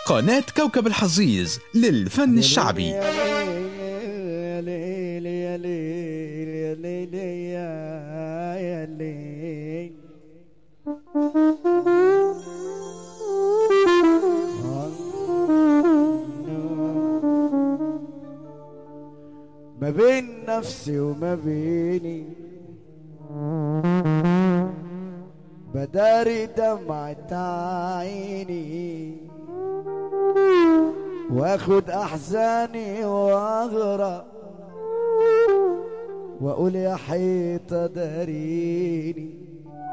قناة كوكب الحظيظ للفن الشعبي يا ليل يا ليل يا ليل يا يا ليل ما بين نفسي وما بيني بداري دمعة عيني واخد احزاني واغرق واقول يا حيطة داريني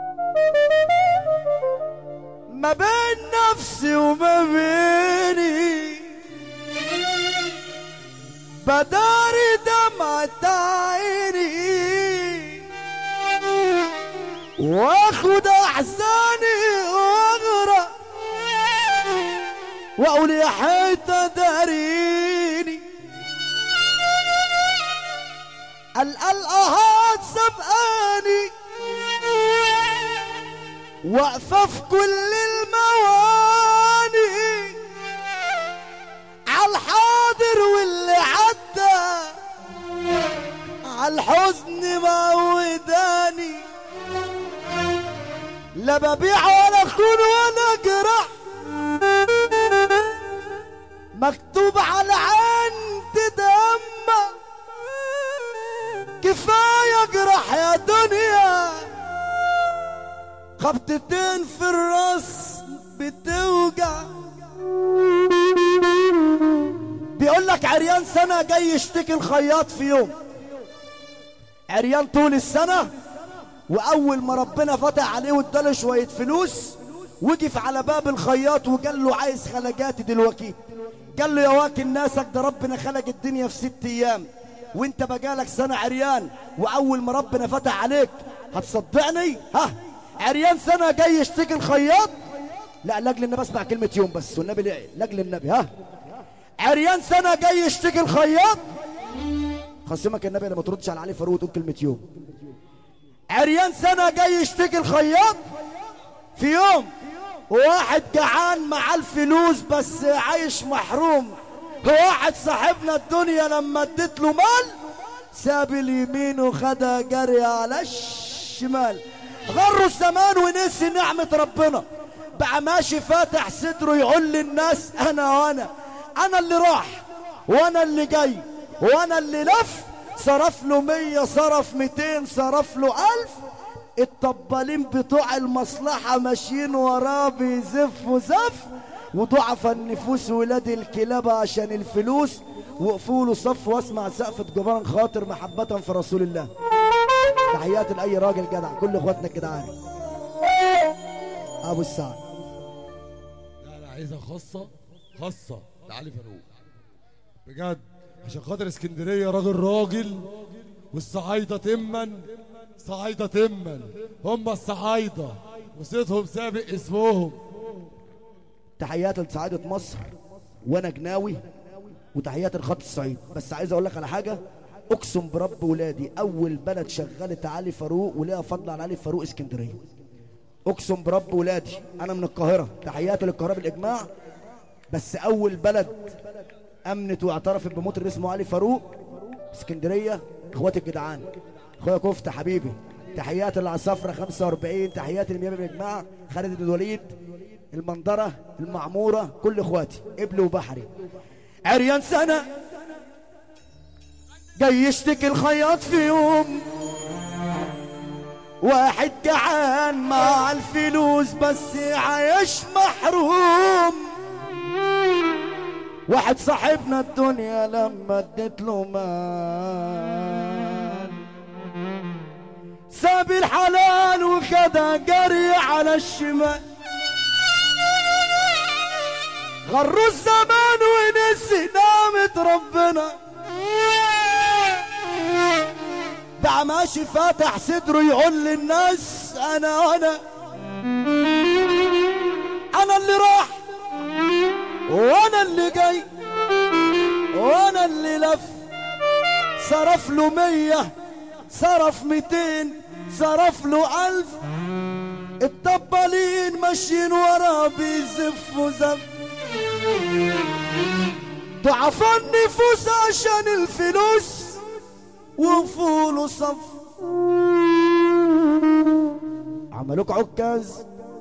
ما بين نفسي وما بيني بداري دمعة عيني واخد احزاني واغرق واقول يا حيطة داريني القلقهات سبقاني واقفة في كل المواني عالحاضر واللي عدى عالحزن معوداني لا ببيع ولا اخون ولا اجرح مكتوب على عين تدمع كفاية اجرح يا دنيا خبطتين في الراس بتوجع بيقول لك عريان سنة جاي يشتكي الخياط في يوم عريان طول السنة واول ما ربنا فتح عليه واداله شويه فلوس وقف على باب الخياط وقال له عايز خلقاتي دلوقتي قال له يا واكل ناسك ده ربنا خلق الدنيا في ست ايام وانت بقالك سنه عريان واول ما ربنا فتح عليك هتصدقني ها عريان سنه جاي يشتكي الخياط لا لاجل النبي اسمع كلمه يوم بس والنبي ليه لاجل النبي ها عريان سنه جاي يشتكي الخياط خصمك النبي لما تردش على علي فاروق وتقول كلمه يوم عريان سنة جاي يشتكي الخياط في يوم واحد جعان مع الفلوس بس عايش محروم واحد صاحبنا الدنيا لما اديت له مال ساب اليمين وخدها جري على الشمال غروا الزمان ونسي نعمة ربنا بقى ماشي فاتح صدره يقول للناس انا وانا انا اللي راح وانا اللي جاي وانا اللي لف صرف له مية صرف ميتين صرف له ألف الطبالين بتوع المصلحة ماشيين وراه بيزفوا زف وضعف النفوس ولاد الكلاب عشان الفلوس وقفوا له صف واسمع سقفة جبران خاطر محبة في رسول الله تحياتي لأي راجل جدع كل اخواتنا الجدعان أبو السعد لا لا عايزها خاصة خاصة لعلي فاروق بجد عشان خاطر اسكندرية راجل راجل والصعايدة تمن صعايدة تمن هم الصعايدة وصيتهم سابق اسمهم تحياتي لسعادة مصر وانا جناوي وتحياتي لخط الصعيد بس عايز اقول لك على حاجة اقسم برب ولادي اول بلد شغلت علي فاروق وليها فضل على علي فاروق اسكندرية اقسم برب ولادي انا من القاهرة تحياتي للقاهرة بالاجماع بس اول بلد امنت واعترفت بمطرب اسمه علي فاروق اسكندريه اخواتي الجدعان اخويا كفته حبيبي تحياتي للعصافره 45 تحياتي للميامي بالجماعه خالد بن الوليد المنظره المعموره كل اخواتي ابلي وبحري عريان سنه جاي يشتكي الخياط في يوم واحد جعان مع الفلوس بس عايش محروم واحد صاحبنا الدنيا لما اديت له مال ساب الحلال وخدها جري على الشمال غروا الزمان ونسي نعمة ربنا بقى ماشي فاتح صدره يقول للناس انا وانا انا اللي راح وانا اللي جاي وانا اللي لف صرف له مية صرف ميتين صرف له ألف الطبالين ماشيين وراه بيزفوا زف ضعفاء النفوس عشان الفلوس وفول صف عملوك عكاز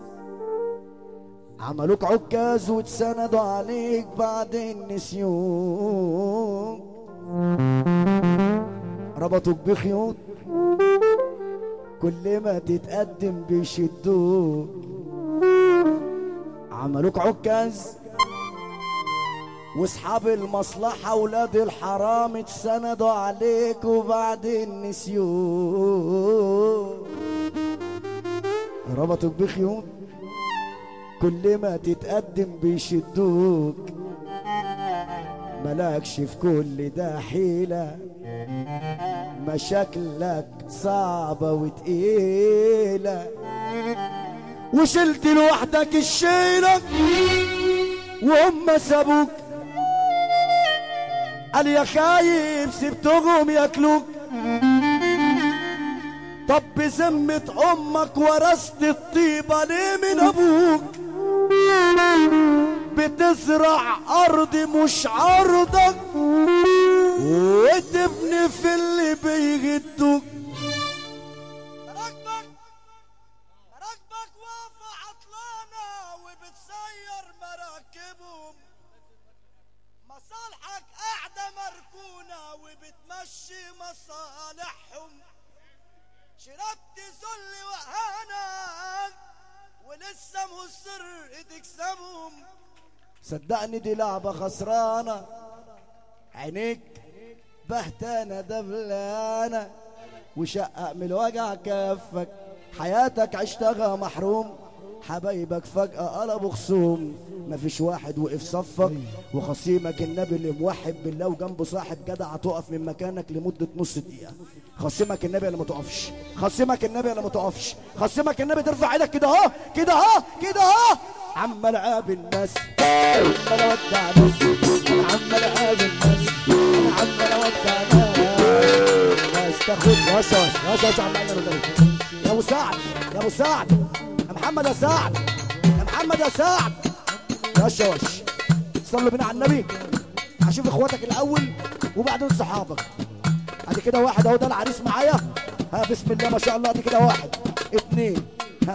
عملوك عكاز واتسندوا عليك بعد النسيون ربطوك بخيوط كل ما تتقدم بيشدوك عملوك عكاز واصحاب المصلحة ولاد الحرام اتسندوا عليك وبعدين نسيوك ربطوك بخيوط كل ما تتقدم بيشدوك ملاكش في كل ده حيلة مشاكلك صعبة وتقيلة وشلت لوحدك الشيلة وهم سابوك قال يا خايب سبتهم ياكلوك طب بذمة امك ورثت الطيبة ليه من ابوك بتزرع ارض مش عرضك وتبني في اللي بيغدوك مراكبك مراكبك واقفة عطلانة وبتسير مراكبهم مصالحك قاعدة مركونة وبتمشي مصالحهم شربت ذل وهانك ولسه مصر تكسبهم صدقني دي لعبة خسرانة عينيك بهتانة دبلانة وشقق من الوجع كفك حياتك عشتها محروم حبايبك فجأة قلبوا خصوم مفيش واحد وقف صفك وخصيمك النبي اللي موحد بالله وجنبه صاحب جدع تقف من مكانك لمدة نص دقيقة خصيمك النبي اللي ما تقفش خصيمك النبي اللي ما تقفش خصيمك النبي ترفع ايدك كده اهو كده اهو كده اهو عمال اقابل الناس عمال اودع ناس انا عمال اقابل الناس انا عمال اودع ناس ناس تاخد وش وش وش وش عمال اقابل يا ابو سعد يا ابو سعد يا محمد يا سعد يا محمد يا سعد وش وش صلوا بينا على النبي هشوف اخواتك الاول وبعدين صحابك ادي كده واحد اهو ده العريس معايا ها بسم الله ما شاء الله ادي كده واحد اتنين ها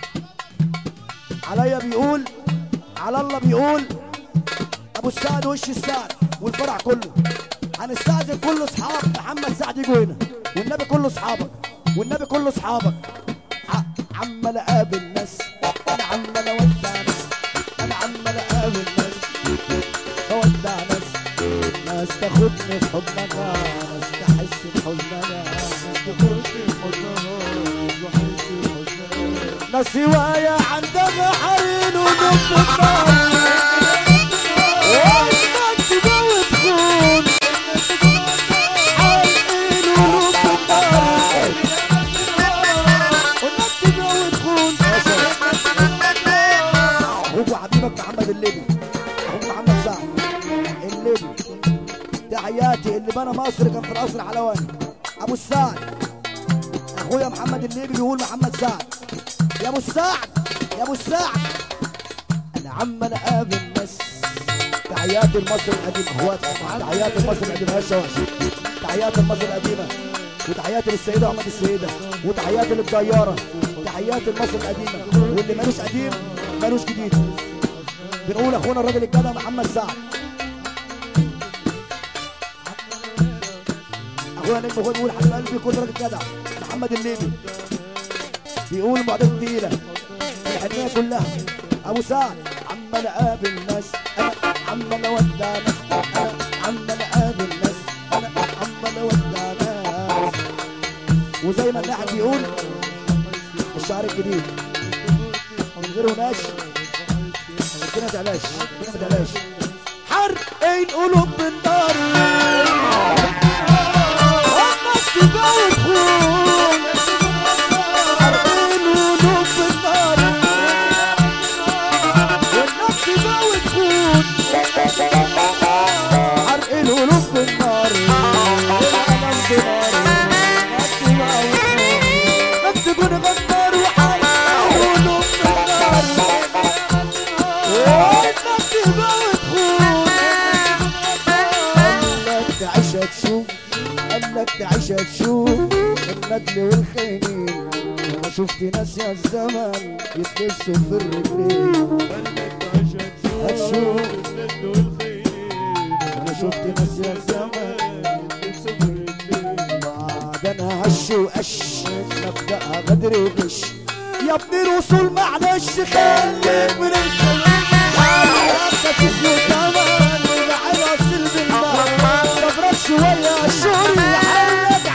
عليا بيقول على الله بيقول ابو السعد وش السعد والفرع كله هنستأذن كل اصحاب محمد سعد يجوا هنا والنبي كله اصحابك والنبي كله اصحابك ع- عمال اقابل ناس انا عمال اودع ناس انا عمال اقابل ناس اودع ناس ناس تاخدني في حضنها ناس تحس بحزنها ناس تاخدني في حضنها تحس بحزنها ناس هواية عندها حرين ونص النار وانك تجوز خون حرين ونص النار وانك تجوز خون اخوك وحبيبك محمد الليبي اخوك محمد سعد الليبي تحياتي اللي بنى مصر كان في القصر الحلواني ابو السعد اخويا محمد الليبي بيقول محمد سعد يا ابو السعد يا ابو السعد انا عمال اقابل ناس تحياتي لمصر القديمه اخواتي تحياتي لمصر القديمه يا شواش تحياتي لمصر القديمه وتحياتي للسيده احمد السيده وتحياتي للجياره تحياتي لمصر القديمه واللي مالوش قديم مالوش جديد بنقول اخونا الراجل الجدع محمد سعد اخويا نجم اخويا بيقول حبيب قلبي كل راجل جدع محمد الليبي بيقول معدات تقيلة الحنية كلها ابو سعد عمال اقابل ناس انا عمال اودع ناس انا عمال اقابل ناس انا عمال اودع ناس وزي ما اللاحق بيقول الشعر الجديد من غير وناش الدنيا ما تعلاش الدنيا ما تعلاش حرق القلوب بالنار وقت تجاوب خون حرق القلوب بالنار والنفس تجاوب خون حرق القلوب بالنار والقلم بنار نفس تجاوب خون نفس تكون غدار وحرق القلوب بالنار والنفس تجاوب لك تعيش تشوف الندل والخينين انا شفت ناس يا الزمن يتلبسوا في الرجلين هتشوف انا شفت ناس يا الزمن بعد انا هش وقش نبدأ غدر وغش يا ابن الوصول معلش خليك من الكلام صبرك شوية شوري حلك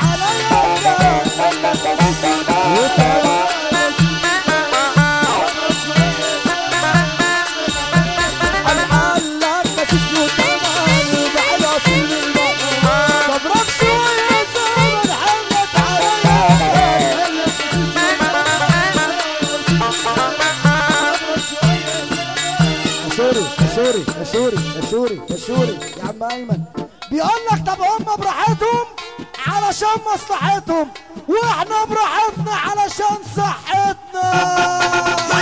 صبرك شوية صبر حلك عليا اشوري اشوري اشوري اشوري اشوري يا عم ايمن بيقول لك طب هم براحتهم علشان مصلحتهم واحنا براحتنا علشان صحتنا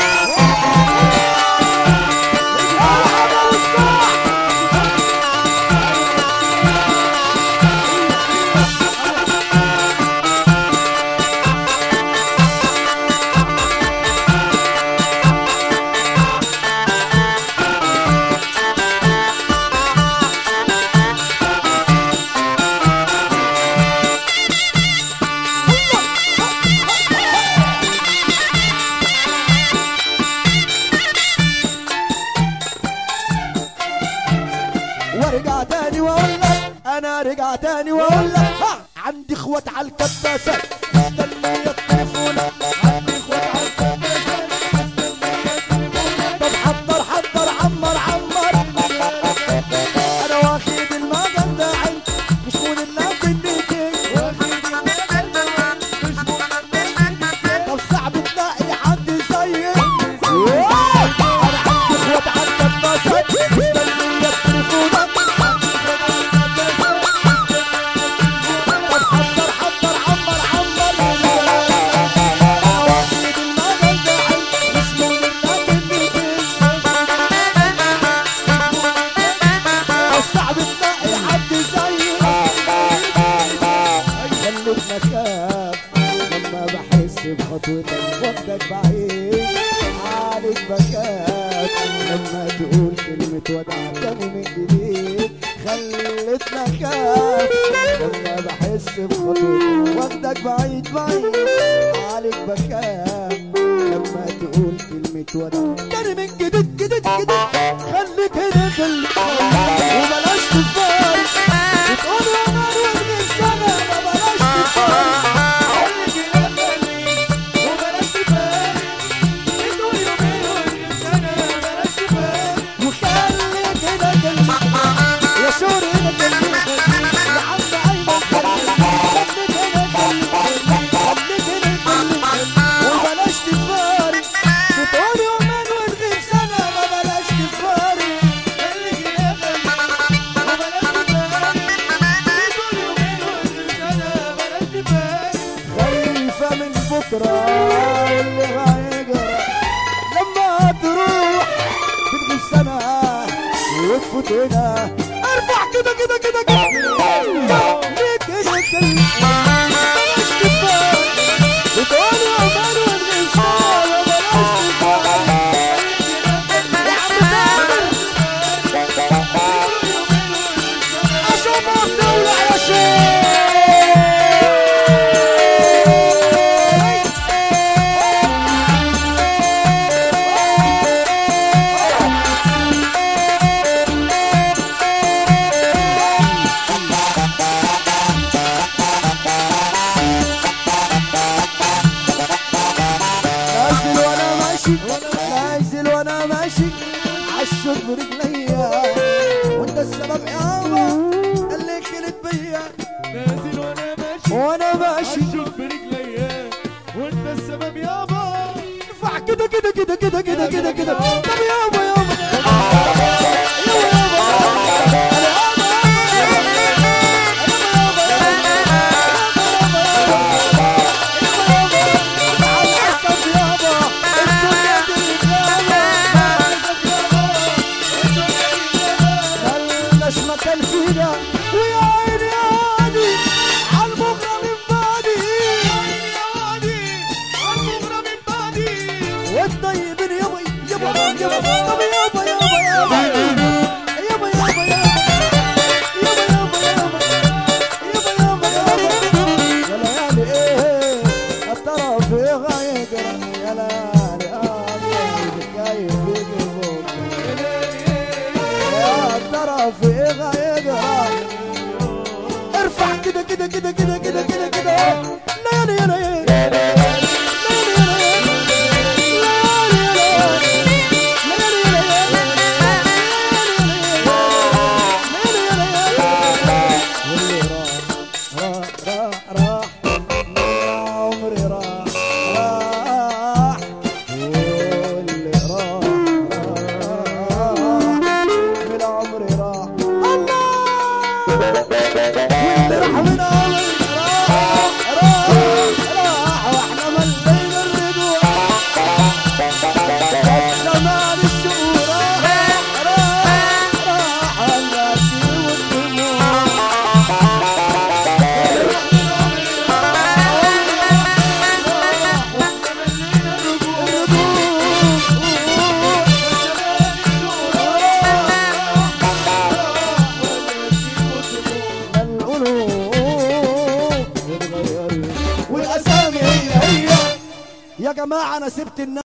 وارجع تاني واقول لك انا رجع تاني واقول لك ها عندي اخوات على الكباسات مستنيه التليفون عندي اخوات على الكباسات طب حضر حضر عمر عمر انا واخد المجال ده عند مش مون الناس النتيج طب صعب تلاقي حد زيك انا عندي اخوات على الكباسات مستنيه التليفونات طب حضر حضر عمر عمر انا واخد المجال ده عند مش مون الناس النتيج صعب تلاقي حد زيك خليك مكان لما بحس بخطوتك وقتك بعيد عليك بكات لما تقول كلمة وداع تاني من جديد خلتنا خاف لما بحس بخطوتك وقتك بعيد بعيد عليك بكات لما تقول كلمة وداع تاني من جديد جديد جديد خليك هنا في القلب وبلاش تفارق بتقول وانا الوزن السنة ما بلاش تفارق خليك هنا خليك وبلاش تفارق بتقول يومين وزن السنة بلاش تفارق وخليك هنا خليك يا شور هنا خليك يا عم ايمن خليك خليك هنا خليك خليك هنا خليك وبلاش تفارق بتقول يومين وتغيب سنة ما بلاش تفارق خليك هنا خليك وبلاش تفارق بتقول يومين وتغيب سنة بلاش تفارق خايفة من بكرة اللي هيجرى لما تروح بتغيب سنة وتفوت هنا ارفع كده كده كده كده ليه كده كده بلاش تفارق بتقول يومين وتغيب سنة بلاش تفارق يا عم تامر اشوف الدولة يا شيخ نازل وانا ماشي نازل وانا ماشي عالشوط برجليا وانت السبب يابا اللي كنت بيا نازل وانا ماشي وانا ماشي شوف برجليا وانت السبب يابا ارفع كده كده كده كده كده كده كده طب يابا يابا يابا يابا مكان فينا ويا عيني يا هادي يا ليالي قلبي كيف يجيبوك يا ترى في ايه غيجرى ارفع كده كده كده كده كده كده كده ليالي يا ليالي ليالي يا ليالي ليالي يا ليالي ليالي يا ليالي واللي راح راح راح راح عمري راح راح واللي راح راح من عمري راح الله واللي راح من عمري راح راح راح واحنا ملينا الرجوع زمان الشهور راح راح راح الناسي والدموع والاسامي هي هي يا جماعه انا سبت الناس